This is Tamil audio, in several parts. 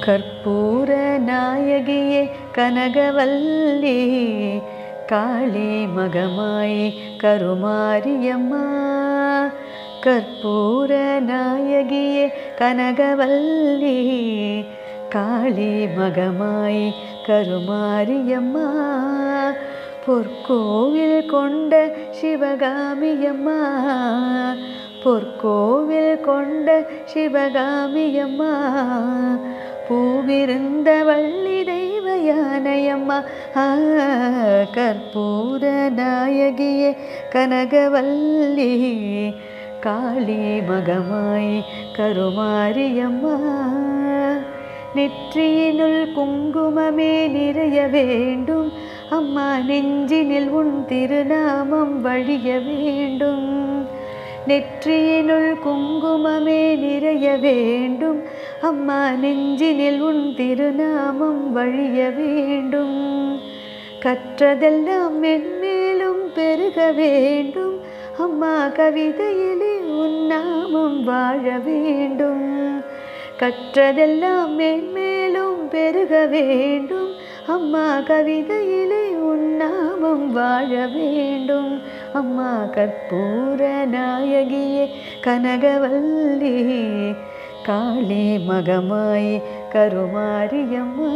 கற்பூர நாயகியே கனகவல்லி காளி மகமாய் கருமாரியம்மா கற்பூர நாயகியே கனகவல்லி காளி மகமாய் கருமாரியம்மா பொற்கோவில் கொண்ட சிவகாமியம்மா பொற்கோவில் கொண்ட சிவகாமியம்மா பூவிருந்த வள்ளி தெய்வ யானையம்மா ஆ, கற்பூர நாயகியே கனகவல்லி காளி மகமாய் கருமாரியம்மா நெற்றியினுள் குங்குமமே நிறைய வேண்டும் அம்மா நெஞ்சினில் உன் திருநாமம் வழிய வேண்டும் நெற்றியினுள் குங்குமமே நிறைய வேண்டும் அம்மா நெஞ்சினில் உன் திருநாமம் வழிய வேண்டும் கற்றதெல்லாம் மென்மேலும் பெருக வேண்டும் அம்மா கவிதையிலே உன் நாமம் வாழ வேண்டும் கற்றதெல்லாம் மென்மேலும் பெருக வேண்டும் அம்மா கவிதையிலே உன் நாமம் வாழ வேண்டும் அம்மா கற்பூர நாயகியே கனகவல்லி காளி மகமாய் கருமாரியம்மா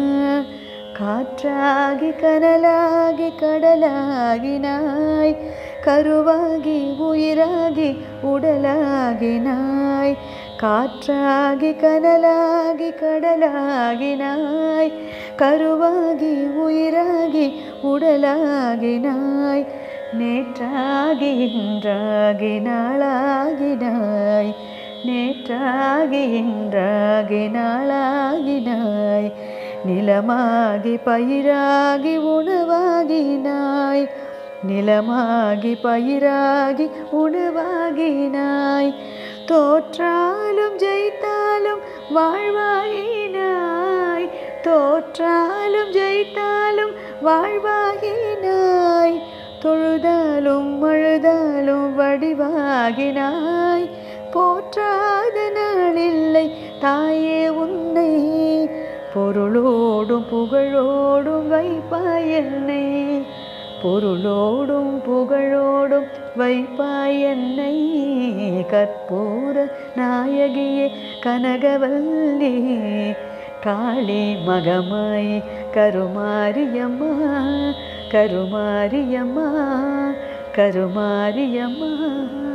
காற்றாகி கனலாகி கடலாகினாய் கருவாகி உயிராகி உடலாகினாய் காற்றாகி கனலாகி கடலாகினாய் கருவாகி உயிராகி உடலாகினாய் நேற்றாகி இன்றாகி நாளாகினாய் நேற்றாகி இன்றாகி நாளாகினாய் நிலமாகி பயிராகி உணவாகினாய் நிலமாகி பயிராகி உணவாகினாய் தோற்றாலும் ஜெயித்தாலும் வாழ்வாகினாய் தோற்றாலும் ஜெயித்தாலும் வாழ்வாகினாய் தொழுதாலும் அழுதாலும் வடிவாகினாய் போற்றாத நாளில்லை தாயே உன்னை பொருளோடும் புகழோடும் வைப்பாய் என்னை பொருளோடும் புகழோடும் வைப்பாய் என்னை கற்பூர நாயகியே கனகவல்லி காளி மகமாய் கருமாரியம்மா கருமாரியம்மா கருமாரியம்மா